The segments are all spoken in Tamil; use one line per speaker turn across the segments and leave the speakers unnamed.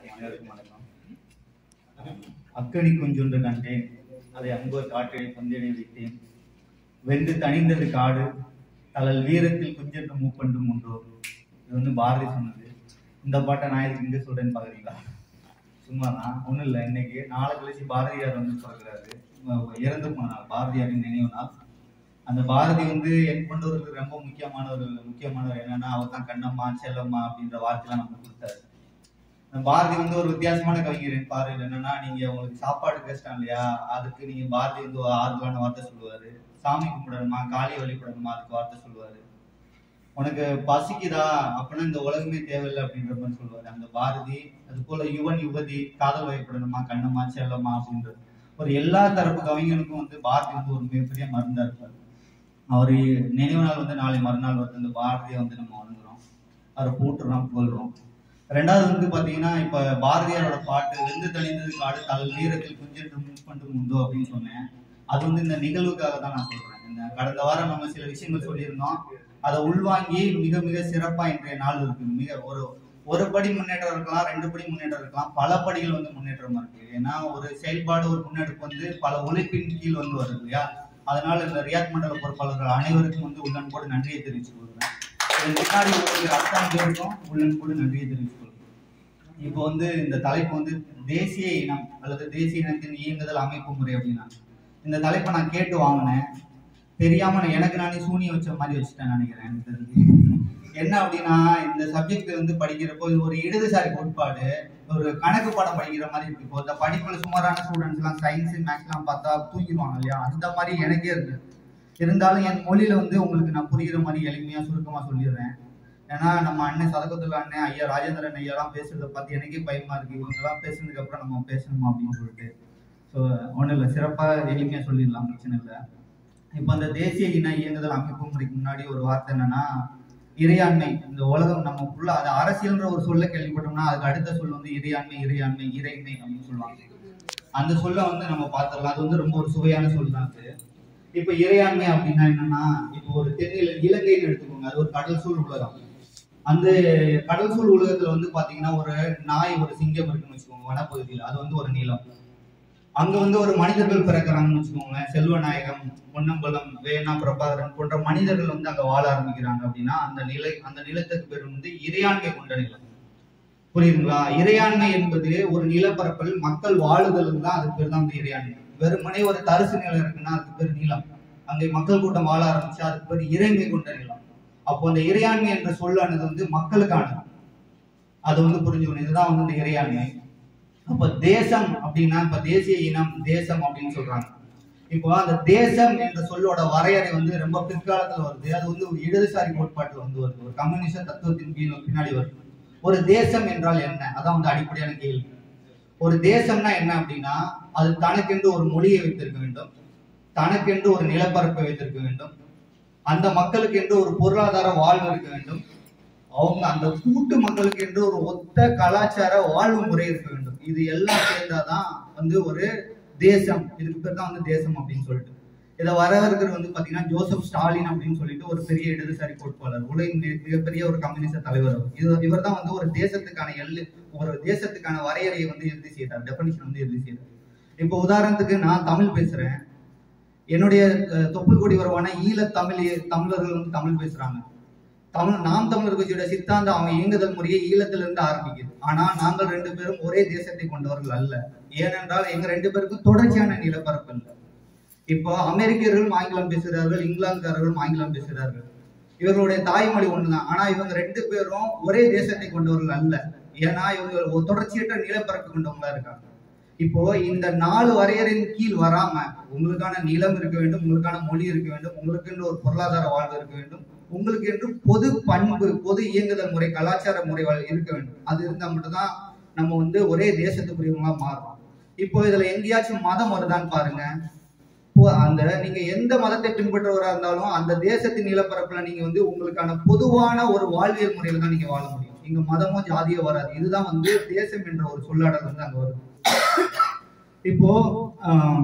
அனைவருக்கும் வணக்கம் அக்கனி கொஞ்சொன்று கண்டேன் அதை அங்கோர் காற்றினை பந்தினை வைத்தேன் வெந்து தணிந்தது காடு தளல் வீரத்தில் குஞ்சென்று மூப்பண்டும் உண்டோ இது வந்து பாரதி சொன்னது இந்த பாட்டை நான் இதுக்கு இங்கே சொல்றேன்னு பாக்குறீங்களா சும்மா தான் ஒன்றும் இல்லை இன்னைக்கு நாளை கழிச்சு பாரதியார் வந்து சொல்கிறாரு இறந்து போனார் பாரதியாரின் நினைவு நாள் அந்த பாரதி வந்து என் கொண்டவர்களுக்கு ரொம்ப முக்கியமானவர் முக்கியமானவர் என்னன்னா அவர் தான் கண்ணம்மா செல்லம்மா அப்படின்ற வார்த்தைலாம் நமக்கு கொடுத்தாரு அந்த பாரதி வந்து ஒரு வித்தியாசமான கவிஞர் பாரு என்னன்னா நீங்க உங்களுக்கு சாப்பாடு கஷ்டம் இல்லையா அதுக்கு நீங்க பாரதி வந்து ஒரு ஆறுதலான வார்த்தை சொல்லுவாரு சாமி கும்பிடணுமா காளி வழிபடணுமா அதுக்கு வார்த்தை சொல்லுவாரு உனக்கு பசிக்குதா அப்படின்னா இந்த உலகமே தேவையில்லை அப்படின்ற மாதிரி சொல்லுவாரு அந்த பாரதி அது போல யுவன் யுவதி காதல் வயப்படணுமா கண்ணம்மா செல்லம்மா அப்படின்றது ஒரு எல்லா தரப்பு கவிஞனுக்கும் வந்து பாரதி வந்து ஒரு மிகப்பெரிய மருந்தா இருப்பாரு அவர் நினைவு நாள் வந்து நாளை மறுநாள் வருது அந்த பாரதியை வந்து நம்ம வணங்குறோம் அவரை போட்டுறோம் புகழ்றோம் ரெண்டாவது வந்து பாத்தீங்கன்னா இப்ப பாரதியாரோட பாட்டு வெந்து தெளிந்தது காடு தல் வீரத்தில் குஞ்சென்று முன்பண்டு உண்டோ அப்படின்னு சொன்னேன் அது வந்து இந்த நிகழ்வுக்காக தான் நான் சொல்றேன் இந்த கடந்த வாரம் நம்ம சில விஷயங்கள் சொல்லியிருந்தோம் அதை உள்வாங்கி மிக மிக சிறப்பா இன்றைய நாள் இருக்கு மிக ஒரு ஒரு படி முன்னேற்றம் இருக்கலாம் ரெண்டு படி முன்னேற்றம் இருக்கலாம் பல படிகள் வந்து முன்னேற்றமா இருக்கு ஏன்னா ஒரு செயல்பாடு ஒரு முன்னெடுப்பு வந்து பல உழைப்பின் கீழ் வந்து வருது இல்லையா அதனால இந்த ரியாத் மண்டல பொறுப்பாளர்கள் அனைவருக்கும் வந்து உள்ளன்போடு நன்றியை தெரிவித்துக் கொள்கிறேன் இதன் பின்னாடி ஒரு அத்தனை பேருக்கும் உள்ளன்போடு நன்றியை தெரிவித்துக் கொள்கிறேன் இப்போ வந்து இந்த தலைப்பு வந்து தேசிய இனம் அல்லது தேசிய இனத்தின் இயங்குதல் அமைப்பு முறை அப்படின்னா இந்த தலைப்பை நான் கேட்டு வாங்கினேன் தெரியாம நான் எனக்கு நானே சூனியம் வச்ச மாதிரி வச்சுட்டேன் நினைக்கிறேன் எனக்கு தெரிஞ்சு என்ன அப்படின்னா இந்த சப்ஜெக்ட் வந்து படிக்கிறப்போ இது ஒரு இடதுசாரி கோட்பாடு ஒரு கணக்கு பாடம் படிக்கிற மாதிரி இருக்கு இப்போ இந்த படிப்புல சுமாரான ஸ்டூடெண்ட்ஸ் எல்லாம் சயின்ஸ் மேக்ஸ் எல்லாம் பார்த்தா தூங்கிடுவாங்க இல்லையா அந்த மாதிரி எனக்கே இருக்கு இருந்தாலும் என் மொழியில வந்து உங்களுக்கு நான் புரிகிற மாதிரி எளிமையா சுருக்கமா சொல்லிடுறேன் ஏன்னா நம்ம அண்ணன் சதகத்துல அண்ணன் ஐயா ராஜேந்திரன் ஐயா எல்லாம் பேசுறத பார்த்து எனக்கே பயமா இருக்கு இவங்க எல்லாம் பேசுனதுக்கு அப்புறம் நம்ம பேசணுமா அப்படின்னு சொல்லிட்டு ஸோ ஒன்றும் இல்லை சிறப்பாக எளிமையாக சொல்லிடலாம் பிரச்சனை இல்லை இப்போ அந்த தேசிய இன இயங்குதல் அமைப்பு முறைக்கு முன்னாடி ஒரு வார்த்தை என்னன்னா இறையாண்மை இந்த உலகம் நம்ம ஃபுல்லா அது அரசியல்ன்ற ஒரு சொல்ல கேள்விப்பட்டோம்னா அதுக்கு அடுத்த சொல் வந்து இறையாண்மை இறையாண்மை இறைமை அப்படின்னு சொல்லுவாங்க அந்த சொல்ல வந்து நம்ம பார்த்துடலாம் அது வந்து ரொம்ப ஒரு சுவையான சொல் தான் அது இப்போ இறையாண்மை அப்படின்னா என்னன்னா இப்போ ஒரு தென்னில இலங்கைன்னு எடுத்துக்கோங்க அது ஒரு கடல் சூழ் உலகம் அந்த கடல் சூழ் உலகத்துல வந்து பாத்தீங்கன்னா ஒரு நாய் ஒரு சிங்கம் இருக்குன்னு வச்சுக்கோங்க வனப்பகுதியில் அது வந்து ஒரு நிலம் அங்க வந்து ஒரு மனிதர்கள் பிறக்கிறாங்கன்னு வச்சுக்கோங்களேன் செல்வநாயகம் பொன்னம்பலம் வேணா பிரபாகரன் போன்ற மனிதர்கள் வந்து அங்க வாழ ஆரம்பிக்கிறாங்க அப்படின்னா அந்த நிலை அந்த நிலத்துக்கு பேர் வந்து இறையாண்மை கொண்ட நிலம் புரியுதுங்களா இறையாண்மை என்பது ஒரு நிலப்பரப்பில் மக்கள் வாழுதல் தான் அதுக்கு பேர் தான் வந்து இறையாண்மை வெறுமனே ஒரு தரிசு நிலம் இருக்குன்னா அதுக்கு பேர் நிலம் அங்கே மக்கள் கூட்டம் வாழ ஆரம்பிச்சா அதுக்கு பேர் இறைமை கொண்ட நிலம் அப்போ அந்த இறையாண்மை என்ற சொல்லானது வந்து மக்களுக்கானது அது வந்து புரிஞ்சுக்கணும் இதுதான் வந்து இந்த இறையாண்மை அப்ப தேசம் அப்படின்னா இப்ப தேசிய இனம் தேசம் அப்படின்னு சொல்றாங்க இப்போ அந்த தேசம் என்ற சொல்லோட வரையறை வந்து ரொம்ப பிற்காலத்துல வருது அது வந்து ஒரு இடதுசாரி கோட்பாட்டுல வந்து வருது ஒரு கம்யூனிஸ்ட தத்துவத்தின் பின் பின்னாடி வருது ஒரு தேசம் என்றால் என்ன அதான் வந்து அடிப்படையான கேள்வி ஒரு தேசம்னா என்ன அப்படின்னா அது தனக்கென்று ஒரு மொழியை வைத்திருக்க வேண்டும் தனக்கென்று ஒரு நிலப்பரப்பை வைத்திருக்க வேண்டும் அந்த மக்களுக்கு என்று ஒரு பொருளாதார வாழ்வு இருக்க வேண்டும் அவங்க அந்த கூட்டு மக்களுக்கு என்று ஒரு ஒத்த கலாச்சார வாழ்வு முறை இருக்க வேண்டும் இது எல்லாம் சேர்ந்தாதான் வந்து ஒரு தேசம் இதுக்கு பேர் தான் வந்து தேசம் அப்படின்னு சொல்லிட்டு இதை வரவேற்கிறது வந்து பாத்தீங்கன்னா ஜோசப் ஸ்டாலின் அப்படின்னு சொல்லிட்டு ஒரு பெரிய இடதுசாரி கோட்பாளர் உலகின் மிக- மிகப்பெரிய ஒரு கம்யூனிஸ்ட் தலைவர் அவர் இது இவர் தான் வந்து ஒரு தேசத்துக்கான எல்லு ஒரு தேசத்துக்கான வரையறையை வந்து இறுதி செய்தார் டெபனிஷன் வந்து இறுதி செய்தார் இப்போ உதாரணத்துக்கு நான் தமிழ் பேசுறேன் என்னுடைய அஹ், தொப்புள் கொடி வருவான ஈழத் தமிழ் தமிழர்கள் வந்து தமிழ் பேசுறாங்க தமிழ் நாம் தமிழர் கட்சியோட சித்தாந்தம் அவங்க இயங்குதல் முறையே ஈழத்திலிருந்து ஆரம்பிக்குது ஆனா நாங்கள் ரெண்டு பேரும் ஒரே தேசத்தை கொண்டவர்கள் அல்ல ஏனென்றால் எங்க ரெண்டு பேருக்கும் தொடர்ச்சியான நிலப்பரப்பு இல்லை இப்போ அமெரிக்கர்களும் ஆங்கிலம் பேசுகிறார்கள் இங்கிலாந்துக்காரர்களும் ஆங்கிலம் பேசுகிறார்கள் இவர்களுடைய தாய்மொழி ஒண்ணுதான் ஆனா இவங்க ரெண்டு பேரும் ஒரே தேசத்தை கொண்டவர்கள் அல்ல ஏன்னா இவங்க ஒரு தொடர்ச்சியற்ற நிலப்பரப்பு கொண்டவங்களா இருக்காங்க இப்போ இந்த நாலு வரையறையின் கீழ் வராம உங்களுக்கான நிலம் இருக்க வேண்டும் உங்களுக்கான மொழி இருக்க வேண்டும் உங்களுக்கு ஒரு பொருளாதார வாழ்வு இருக்க வேண்டும் உங்களுக்கு என்று பொது பண்பு பொது இயங்குதல் முறை கலாச்சார முறை வ- இருக்க வேண்டும் அது இருந்தா மட்டும்தான் நம்ம வந்து ஒரே தேசத்துக்குரியவங்களா மாறுறோம் இப்போ இதுல எங்கேயாச்சும் மதம் வருதான்னு பாருங்க இப்போ அந்த நீங்க எந்த மதத்தை பின்பற்றுவரா இருந்தாலும் அந்த தேசத்தின் நிலப்பரப்புல நீங்க வந்து உங்களுக்கான பொதுவான ஒரு வாழ்வியல் முறையில தான் நீங்க வாழ முடியும் இங்க மதமோ ஜாதியோ வராது இதுதான் வந்து தேசம் என்ற ஒரு சொல்லாடல் வந்து அங்க வருது இப்போ ஆஹ்,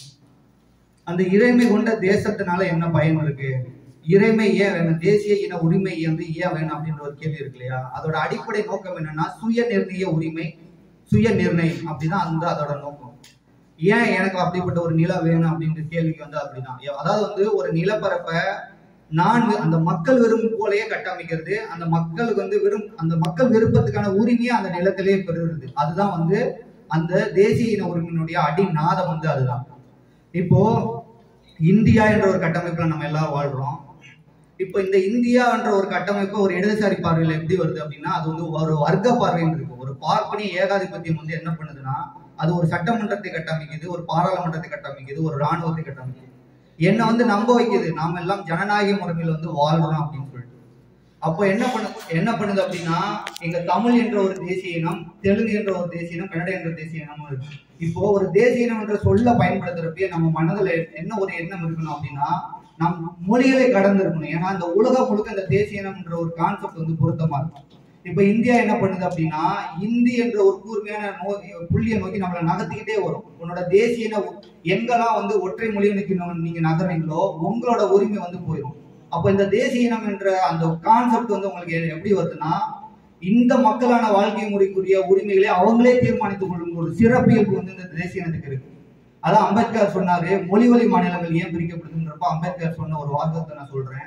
அந்த இறைமை கொண்ட தேசத்தினால என்ன பயன் இருக்கு இறைமை ஏன் வேணும் தேசிய இன உரிமை வந்து ஏன் வேணும் அப்படின்ற ஒரு கேள்வி இருக்கு இல்லையா அதோட அடிப்படை நோக்கம் என்னன்னா சுய நிர்ணய உரிமை
சுய நிர்ணயம் அப்படிதான் அந்த அதோட நோக்கம் ஏன் எனக்கு அப்படிப்பட்ட ஒரு நிலம் வேணும் அப்படின்ற கேள்விக்கு வந்து அப்படிதான் எ- அதாவது வந்து ஒரு நிலப்பரப்பை நான் வி- அந்த மக்கள் விரும்பும் போலயே கட்டமைக்கிறது அந்த மக்களுக்கு வந்து விரும் அந்த மக்கள் விருப்பத்துக்கான உரிமையை அந்த நிலத்திலேயே பெறுகிறது அதுதான் வந்து அந்த தேசிய இன உரிமையினுடைய அடி நாதம் வந்து அதுதான் இப்போ இந்தியா என்ற ஒரு கட்டமைப்புல நம்ம எல்லாரும் வாழ்றோம் இப்போ இந்த இந்தியா என்ற ஒரு கட்டமைப்பு ஒரு இடதுசாரி பார்வையில எப்படி வருது அப்படின்னா அது வந்து ஒரு வர்க்க பார்வைன்னு இருக்கு ஒரு பார்ப்பனிய ஏகாதிபத்தியம் வந்து என்ன பண்ணுதுன்னா அது ஒரு சட்டமன்றத்தை கட்டமைக்குது ஒரு பாராளுமன்றத்தை கட்டமைக்குது ஒரு ராணுவத்தை கட்டமைக்குது என்ன வந்து நம்ப வைக்குது நாம எல்லாம் ஜனநாயக முறையில் வந்து வாழ்றோம் அப்படின்னு சொல்லிட்டு அப்போ என்ன பண்ணு என்ன பண்ணுது அப்படின்னா எங்க தமிழ் என்ற ஒரு தேசிய இனம் தெலுங்கு என்ற ஒரு தேசிய இனம் கன்னட என்ற தேசிய இனம் இருக்கு இப்போ ஒரு தேசிய இனம் என்ற சொல்ல பயன்படுத்துறப்பே நம்ம மனதுல என்ன ஒரு எண்ணம் இருக்கணும் அப்படின்னா நம் மொழிகளை கடந்து இருக்கணும் ஏன்னா இந்த உலகம் முழுக்க இந்த தேசிய இனம் என்ற ஒரு கான்செப்ட் வந்து பொருத்தமா இருக்கும் இப்ப இந்தியா என்ன பண்ணுது அப்படின்னா இந்தி என்ற ஒரு கூர்மையான நோ புள்ளியை நோக்கி நம்மளை நகர்த்திக்கிட்டே வரும் உன்னோட தேசிய இன உ- எங்கெல்லாம் வந்து ஒற்றை மொழியை நோக்கி நம்ம- நீங்க நகர்றீங்களோ உங்களோட உரிமை வந்து போயிடும் அப்ப இந்த தேசிய இனம் என்ற அந்த கான்செப்ட் வந்து உங்களுக்கு எ- எப்படி வருதுன்னா இந்த மக்களான வாழ்க்கை முறைக்குரிய உரிமைகளை அவங்களே தீர்மானித்துக் கொள்ளும் ஒரு சிறப்பியல்பு வந்து இந்த தேசிய இனத்துக்கு இருக்கு அதான் அம்பேத்கர் சொன்னாரு மொழி வழி மாநிலங்கள் ஏன் பிரிக்கப்படுதுன்றப்ப அம்பேத்கர் சொன்ன ஒரு வாசகத்தை நான் சொல்றேன்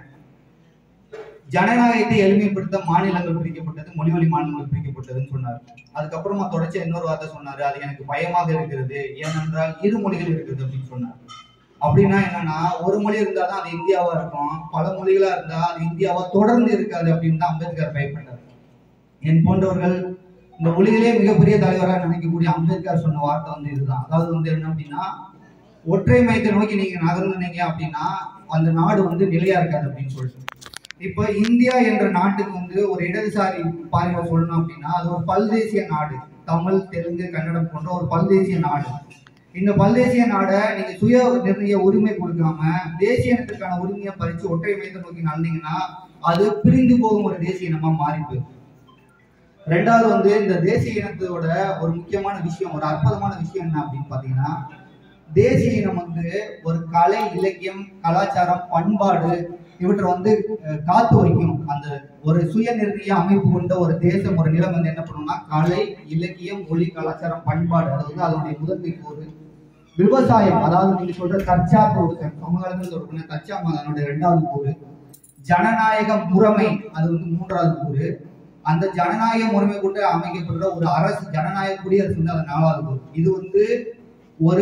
ஜனநாயகத்தை எளிமைப்படுத்த மாநிலங்கள் பிரிக்கப்பட்டது மொழிவழி மாநிலங்கள் பிரிக்கப்பட்டதுன்னு சொன்னார் அதுக்கப்புறமா தொடர்ச்சி இன்னொரு வார்த்தை சொன்னாரு அது எனக்கு பயமாக இருக்கிறது ஏனென்றால் இரு மொழிகள் இருக்குது அப்படின்னு சொன்னார் அப்படின்னா என்னன்னா ஒரு மொழி இருந்தாதான் அது இந்தியாவா இருக்கும் பல மொழிகளா இருந்தா அது இந்தியாவா தொடர்ந்து இருக்காது அப்படின்னு தான் அம்பேத்கர் பயப்பட்டார் என் போன்றவர்கள் இந்த உலகிலே மிகப்பெரிய தலைவராக நினைக்கக்கூடிய அம்பேத்கர் சொன்ன வார்த்தை வந்து இதுதான் அதாவது வந்து என்ன அப்படின்னா ஒற்றை மையத்தை நோக்கி நீங்க நகர்ந்துனீங்க அப்படின்னா அந்த நாடு வந்து நிலையா இருக்காது அப்படின்னு சொல்லிட்டு இப்ப இந்தியா என்ற நாட்டுக்கு வந்து ஒரு இடதுசாரி பார்வை சொல்லணும் அப்படின்னா அது ஒரு பல்தேசிய நாடு தமிழ் தெலுங்கு கன்னடம் போன்ற ஒரு பல்தேசிய நாடு இந்த பல்தேசிய நாடை நீங்க சுய நிர்ணய உரிமை கொடுக்காம தேசிய இனத்திற்கான உரிமையை பறிச்சு ஒற்றை மையத்தை நோக்கி நடந்தீங்கன்னா அது பிரிந்து போகும் ஒரு தேசிய இனமா மாறி போயிடும் ரெண்டாவது வந்து இந்த தேசிய இனத்தோட ஒரு முக்கியமான விஷயம் ஒரு அற்புதமான விஷயம் என்ன அப்படின்னு பாத்தீங்கன்னா தேசிய இனம் வந்து ஒரு கலை இலக்கியம் கலாச்சாரம் பண்பாடு இவற்றை வந்து அஹ், காத்து வைக்கும் அந்த ஒரு சுய நிர்ணய அமைப்பு கொண்ட ஒரு தேசம் ஒரு நிலம் வந்து என்ன பண்ணும்னா கலை இலக்கியம் மொழி கலாச்சாரம் பண்பாடு அது வந்து அதனுடைய முதன்மை கூறு விவசாயம் அதாவது நீங்க சொல்ற தற்சார்பு ஒழுக்கம் சமகாலத்தில் சொல்ற தற்சார்பு அதனுடைய இரண்டாவது கூறு ஜனநாயக முறைமை அது வந்து மூன்றாவது கூறு அந்த ஜனநாயக முறைமை கொண்டு அமைக்கப்படுற ஒரு அரசு ஜனநாயக குடியரசு வந்து அது நாலாவது கூறு இது வந்து ஒரு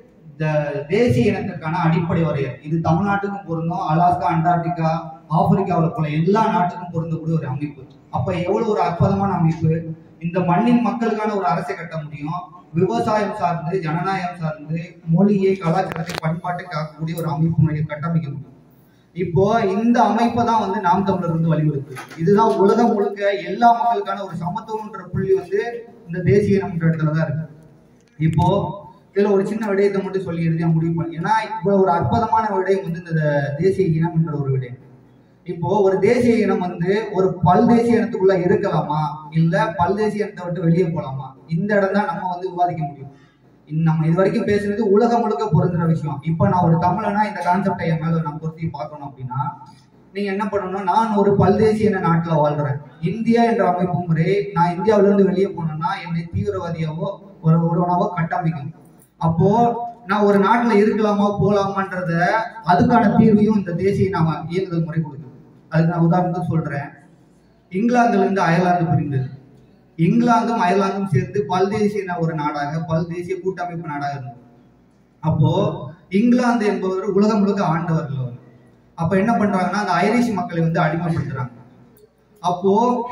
த- தேசிய இனத்திற்கான அடிப்படை வரையறை இது தமிழ்நாட்டுக்கும் பொருந்தும் அலாஸ்கா அண்டார்டிகா ஆப்பிரிக்காவில் போல எல்லா நாட்டுக்கும் பொருந்தக்கூடிய ஒரு அமைப்பு அப்ப எவ்வளவு ஒரு அற்புதமான அமைப்பு இந்த மண்ணின் மக்களுக்கான ஒரு அரசை கட்ட முடியும் விவசாயம் சார்ந்து ஜனநாயகம் சார்ந்து மொழியை கலாச்சாரத்தை பண்பாட்டை காக்கக்கூடிய ஒரு அமைப்பு முறையை கட்டமைக்க முடியும் இப்போ இந்த அமைப்பை தான் வந்து நாம் தமிழர் வந்து வலியுறுத்து இதுதான் உலகம் முழுக்க எல்லா மக்களுக்கான ஒரு சமத்துவம்ன்ற புள்ளி வந்து இந்த தேசிய இனம்ன்ற இடத்துல தான் இருக்கு இப்போ இதுல ஒரு சின்ன விடயத்தை மட்டும் சொல்லி எழுதியா முடிவு பண்ணி ஏன்னா இவ்வளவு ஒரு அற்புதமான விடயம் வந்து இந்த தேசிய இனம் என்ற ஒரு விடயம் இப்போ ஒரு தேசிய இனம் வந்து ஒரு பல்தேசிய இனத்துக்குள்ள இருக்கலாமா இல்ல பல்தேசிய இனத்தை விட்டு வெளியே போலாமா இந்த இடம் தான் நம்ம வந்து விவாதிக்க முடியும் இந்த நம்ம இது வரைக்கும் பேசுனது உலகம் முழுக்க பொருந்துற விஷயம் இப்போ நான் ஒரு தமிழனா இந்த கான்செப்டை என் மேல நான் பொருத்தி பார்க்கணும் அப்படின்னா நீங்க என்ன பண்ணணும்னா நான் ஒரு பல்தேசிய இன நாட்டுல வாழ்றேன் இந்தியா என்ற அமைப்பு முறை நான் இந்தியாவில இருந்து வெளியே போனேன்னா என்னை தீவிரவாதியாவோ ஒரு ஒருவனாவோ கட்டமைக்கும் அப்போ நான் ஒரு நாட்டுல இருக்கலாமா போலாமான்றத அதுக்கான தீர்வையும் இந்த தேசிய நாம இயங்குதல் முறை கொடுக்குது அதுக்கு நான் உதாரணத்துக்கு சொல்றேன் இங்கிலாந்துல இருந்து அயர்லாந்து பிரிந்தது இங்கிலாந்தும் அயர்லாந்தும் சேர்ந்து பல்தேசிய ஒரு நாடாக பல்தேசிய கூட்டமைப்பு நாடாக இருந்தது அப்போ இங்கிலாந்து என்பவர் உலகம் முழுக்க ஆண்டவர்கள் அவர் அப்ப என்ன பண்றாங்கன்னா அந்த ஐரிஷ் மக்களை வந்து அடிமைப்படுத்துறாங்க அப்போ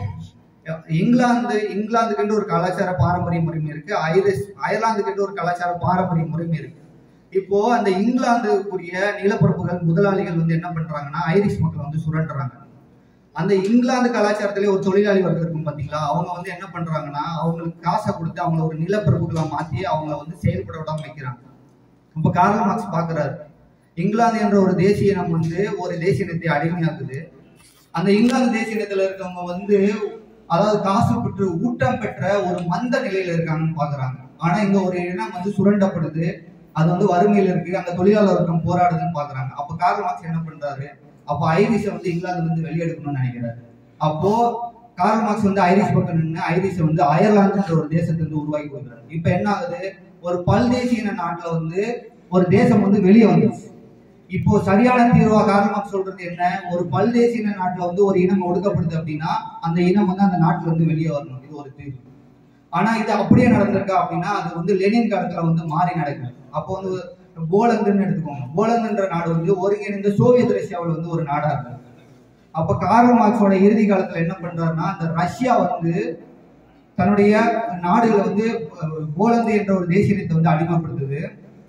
இங்கிலாந்து இங்கிலாந்துக்கு ஒரு கலாச்சார பாரம்பரிய முறைமை இருக்கு ஐரிஷ் அயர்லாந்துக்கு ஒரு கலாச்சார பாரம்பரிய முறைமை இருக்கு இப்போ அந்த இங்கிலாந்துக்குரிய நிலப்பரப்புகள் முதலாளிகள் வந்து என்ன பண்றாங்கன்னா ஐரிஷ் மக்கள் வந்து சுரண்டுறாங்க அந்த இங்கிலாந்து கலாச்சாரத்திலே ஒரு தொழிலாளி வர்க்கம் இருக்கும் பாத்தீங்களா அவங்க வந்து என்ன பண்றாங்கன்னா அவங்களுக்கு காசை கொடுத்து அவங்கள ஒரு நிலப்பரப்புகளை மாத்தி அவங்கள வந்து செயல்பட விடாம வைக்கிறாங்க இப்ப கார்ல் மார்க்ஸ் பாக்குறாரு இங்கிலாந்து என்ற ஒரு தேசிய இனம் வந்து ஒரு தேசிய இனத்தை அடிமையாக்குது அந்த இங்கிலாந்து தேசிய இனத்துல இருக்கவங்க வந்து அதாவது காசு பெற்று ஊட்டம் பெற்ற ஒரு மந்த நிலையில இருக்காங்கன்னு பாக்குறாங்க ஆனா இங்க ஒரு இனம் வந்து சுரண்டப்படுது அது வந்து வறுமையில இருக்கு அங்க தொழிலாளர் வர்க்கம் போராடுதுன்னு பாக்குறாங்க அப்ப கார்ல் மார்க்ஸ் என்ன பண்றாரு அப்போ ஐரிஷை வந்து இங்கிலாந்துல இருந்து வெளியெடுக்கணும்னு நினைக்கிறாரு அப்போ கார்ல் மார்க்ஸ் வந்து ஐரிஷ் பக்கம் நின்று ஐரிஷை வந்து அயர்லாந்துன்ற ஒரு தேசத்தை வந்து உருவாக்கி கொடுக்குறாரு இப்போ என்ன ஆகுது ஒரு பல்தேசிய நாட்டுல வந்து ஒரு தேசம் வந்து வெளியே வந்துருச்சு இப்போ சரியான தீர்வா கார்ல் மார்க்ஸ் சொல்றது என்ன ஒரு பல்தேசிய நாட்டுல வந்து ஒரு இனம் ஒடுக்கப்படுது அப்படின்னா அந்த இனம் வந்து அந்த நாட்டுல இருந்து வெளியே வரணும் இது ஒரு தீர்வு ஆனா இது அப்படியே நடந்திருக்கா அப்படின்னா அது வந்து லெனின் காலத்துல வந்து மாறி நடக்குது அப்போ வந்து போலந்துன்னு எடுத்துக்கோங்க போலந்துன்ற நாடு வந்து ஒருங்கிணைந்த சோவியத் ரஷ்யாவில் வந்து ஒரு நாடா இருக்கு அப்ப கார்ல் மார்க்ஸோட இறுதி காலத்துல என்ன பண்றாருன்னா அந்த ரஷ்யா வந்து தன்னுடைய நாடுகளை வந்து அஹ், போலந்து என்ற ஒரு தேசியத்தை வந்து அடிமைப்படுத்துது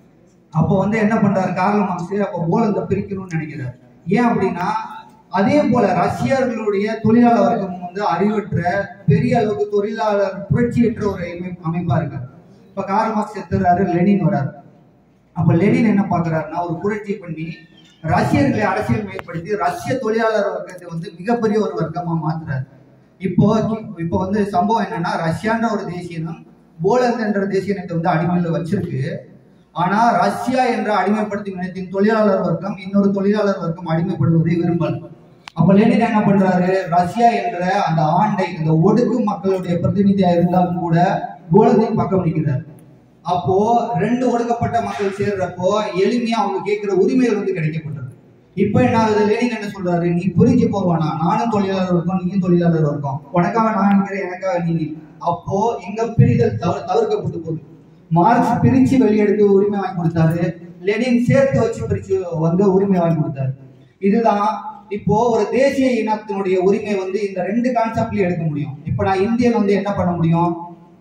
அப்போ வந்து என்ன பண்றாரு கார்ல் மார்க்ஸ் அப்போ போலந்தை பிரிக்கணும்னு நினைக்கிறார் ஏன் அப்படின்னா அதே போல ரஷ்யர்களுடைய தொழிலாளர் வர்க்கம் வந்து அறிவற்ற பெரிய அளவுக்கு தொழிலாளர் புரட்சியற்ற ஒரு அமைப்பு- அமைப்பா இருக்காரு இப்ப கார்ல் மார்க்ஸ் செத்துறாரு லெனின் வராரு அப்ப லெனின் என்ன பாக்குறாருன்னா ஒரு புரட்சி பண்ணி ரஷ்யர்களை அரசியல் மையப்படுத்தி ரஷ்ய தொழிலாளர் வர்க்கத்தை வந்து மிகப்பெரிய ஒரு வர்க்கமா மாத்துறாரு இப்போ இப்போ வந்து சம்பவம் என்னன்னா ரஷ்யான்ற ஒரு தேசியனம் போலந்து என்ற தேசியனத்தை வந்து அடிமையில வச்சிருக்கு ஆனா ரஷ்யா என்ற அடிமைப்படுத்தும் இனத்தின் தொழிலாளர் வர்க்கம் இன்னொரு தொழிலாளர் வர்க்கம் அடிமைப்படுவதை விரும்பல அப்ப லெனின் என்ன பண்றாரு ரஷ்யா என்ற அந்த ஆண்டை அந்த ஒடுக்கும் மக்களுடைய பிரதிநிதியா இருந்தாலும் கூட போலந்தின் பக்கம் நிற்கிறார் அப்போ ரெண்டு ஒடுக்கப்பட்ட மக்கள் சேர்றப்போ எளிமையா அவங்க கேட்கிற உரிமைகள் வந்து கிடைக்கப்பட்டது இப்ப என்ன ஆகுது லெனின் என்ன சொல்றாரு நீ புரிஞ்சு போவானா நானும் தொழிலாளர் இருக்கோம் நீயும் தொழிலாளர் இருக்கோம் உனக்காக நான் நிற்கிறேன் எனக்காக நீ நில். அப்போ இங்க பிரிதல் தவிர தவிர்க்கப்பட்டு போகுது மார்க்ஸ் பிரிச்சு வெளியெடுத்து உரிமை வாங்கி கொடுத்தாரு லெனின் சேர்த்து வச்சு பிரிச்சு வந்து உரிமை வாங்கி கொடுத்தாரு இதுதான் இப்போ ஒரு தேசிய இனத்தினுடைய உரிமை வந்து இந்த ரெண்டு கான்செப்ட்லயும் எடுக்க முடியும் இப்போ நான் இந்தியன் வந்து என்ன பண்ண முடியும்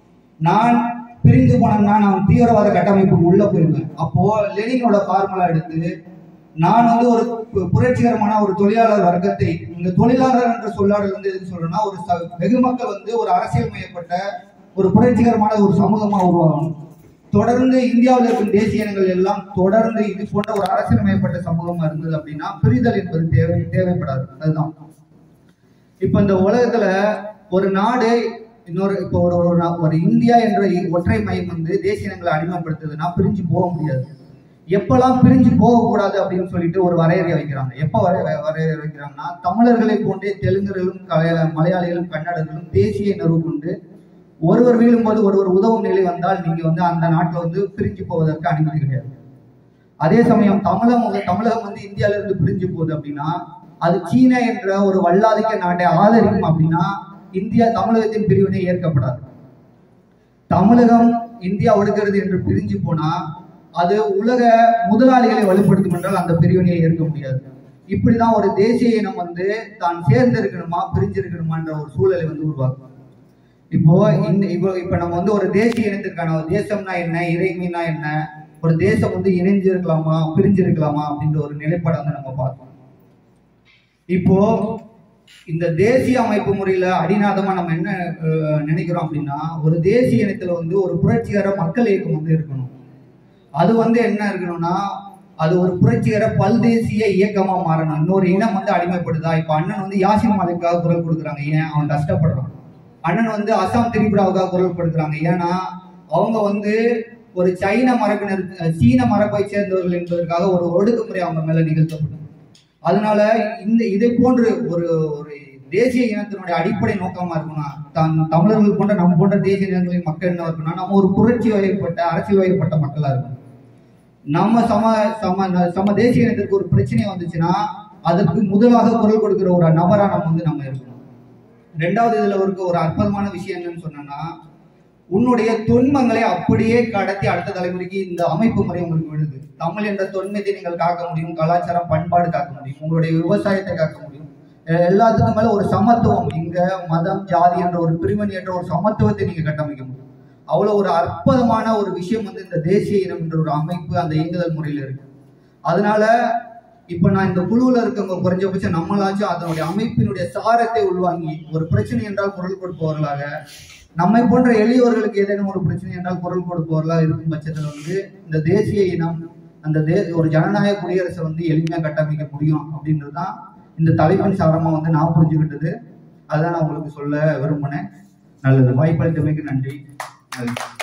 நான் பிரிந்து போனேன்னா நான் தீவிரவாத கட்டமைப்புக்கு உள்ள போயிருவேன் அப்போ லெனினோட ஃபார்முலா எடுத்து நான் வந்து ஒரு பு- புரட்சிகரமான ஒரு தொழிலாளர் வர்க்கத்தை இந்த தொழிலாளர் என்ற சொல்லாடல் வந்து எதுக்கு சொல்றேன்னா ஒரு ச- வெகு மக்கள் வந்து ஒரு அரசியல் மையப்பட்ட ஒரு புரட்சிகரமான ஒரு சமூகமா உருவாகணும் தொடர்ந்து இந்தியாவில் இருக்கும் தேசிய இனங்கள் எல்லாம் தொடர்ந்து இது போன்ற ஒரு அரசியல் மையப்பட்ட சமூகமா இருந்தது அப்படின்னா பிரிதல் என்பது தேவை தேவைப்படாது அதுதான் இப்ப இந்த உலகத்துல ஒரு நாடு இன்னொரு இப்போ ஒரு ஒரு நா- ஒரு இந்தியா என்ற இ- ஒற்றை மையம் வந்து தேசிய இனங்களை அடிமைப்படுத்துதுன்னா பிரிஞ்சு போக முடியாது எப்பெல்லாம் பிரிஞ்சு போகக்கூடாது அப்படின்னு சொல்லிட்டு ஒரு வரையறை வைக்கிறாங்க எப்ப வரை வரையறை வைக்கிறாங்கன்னா தமிழர்களை போன்றே தெலுங்கர்களும் கல- மலையாளிகளும் கன்னடர்களும் தேசிய உணர்வு கொண்டு ஒருவர் வீழும்போது ஒருவர் உதவும் நிலை வந்தால் நீங்க வந்து அந்த நாட்டில் வந்து பிரிஞ்சு போவதற்கு அனுமதி கிடையாது அதே சமயம் தமிழகம் தமிழகம் வந்து இந்தியால இருந்து பிரிஞ்சு போகுது அப்படின்னா அது சீனா என்ற ஒரு வல்லாதிக்க நாட்டை ஆதரிக்கும் அப்படின்னா இந்தியா தமிழகத்தின் பிரிவினை ஏற்கப்படாது தமிழகம் இந்தியா ஒடுக்கிறது என்று பிரிஞ்சு போனா அது உலக முதலாளிகளை வலுப்படுத்தும் என்றால் அந்த பிரிவினையை ஏற்க முடியாது இப்படிதான் ஒரு தேசிய இனம் வந்து தான் சேர்ந்து இருக்கணுமா பிரிஞ்சு இருக்கணுமான்ற ஒரு சூழலை வந்து உருவாக்கும் இப்போ இந்த இப்போ இப்போ நம்ம வந்து ஒரு தேசிய இனத்திற்கான ஒரு தேசம்னா என்ன இறைமைனா என்ன ஒரு தேசம் வந்து இணைஞ்சு இருக்கலாமா பிரிஞ்சு இருக்கலாமா அப்படின்ற ஒரு நிலைப்பாடை வந்து நம்ம பார்த்தோம் இப்போ இந்த தேசிய அமைப்பு முறையில அடிநாதமா நம்ம என்ன அஹ், நினைக்கிறோம் அப்படின்னா ஒரு தேசிய இனத்துல வந்து ஒரு புரட்சிகர மக்கள் இயக்கம் வந்து இருக்கணும் அது வந்து என்ன இருக்கணும்னா அது ஒரு புரட்சிகர பல்தேசிய இயக்கமா மாறணும் இன்னொரு இனம் வந்து அடிமைப்படுதா இப்ப அண்ணன் வந்து யாசின் மாலிக்காக குரல் கொடுக்குறாங்க ஏன் அவன் கஷ்டப்படுறான் அண்ணன் வந்து அசாம் திரிபுராவுக்காக குரல் கொடுக்குறாங்க ஏன்னா அவங்க வந்து ஒரு சைன மரபினர் சீன மரபை சேர்ந்தவர்கள் என்பதற்காக ஒரு ஒடுக்குமுறை அவங்க மேல நிகழ்த்தப்படும் அதனால இந்த இதை போன்று ஒரு ஒரு தேசிய இனத்தினுடைய அடிப்படை நோக்கமா இருக்கும்னா தான் தமிழர்கள் போன்ற நம்ம போன்ற தேசிய இனங்களின் மக்கள் என்ன இருக்குன்னா நம்ம ஒரு புரட்சி வயப்பட்ட அரசியல் வயப்பட்ட மக்களா இருக்கும் நம்ம சம சம சம தேசிய இனத்திற்கு ஒரு பிரச்சனை வந்துச்சுன்னா அதற்கு முதலாக குரல் கொடுக்கிற ஒரு நபரா நம்ம வந்து நம்ம இருக்கணும் ரெண்டாவது இதுல ஒரு ஒரு அற்புதமான விஷயம் என்னன்னு சொன்னோம்னா உன்னுடைய தொன்மங்களை அப்படியே கடத்தி அடுத்த தலைமுறைக்கு இந்த அமைப்பு முறை உங்களுக்கு விடுது தமிழ் என்ற தொன்மத்தை நீங்கள் காக்க முடியும் கலாச்சாரம் பண்பாடு காக்க முடியும் உங்களுடைய விவசாயத்தை காக்க முடியும் எ- எல்லாத்துக்கும் மேல ஒரு சமத்துவம் இங்க மதம் ஜாதி என்ற ஒரு பிரிவினை என்ற ஒரு சமத்துவத்தை நீங்க கட்டமைக்க முடியும் அவ்வளவு ஒரு அற்புதமான ஒரு விஷயம் வந்து இந்த தேசிய இனம் என்ற ஒரு அமைப்பு அந்த இயங்குதல் முறையில இருக்கு அதனால இப்ப நான் இந்த குழுவுல இருக்கவங்க குறைஞ்சபட்சம் நம்மளாச்சும் அதனுடைய அமைப்பினுடைய சாரத்தை உள்வாங்கி ஒரு பிரச்சனை என்றால் குரல் கொடுப்பவர்களாக நம்மை போன்ற எளியவர்களுக்கு ஏதேனும் ஒரு பிரச்சனை என்றால் குரல் கொடுப்பவர்களாக இருக்கும் பட்சத்தில் வந்து இந்த தேசிய இனம் அந்த தே ஒரு ஜனநாயக குடியரசை வந்து எளிமையாக கட்டமைக்க முடியும் அப்படின்றது தான் இந்த தலைப்பின் சாரமா வந்து நான் புரிஞ்சுக்கிட்டது அதான் நான் உங்களுக்கு சொல்ல விரும்பினேன் நல்லது வாய்ப்பளித்தமைக்கு நன்றி நல்லது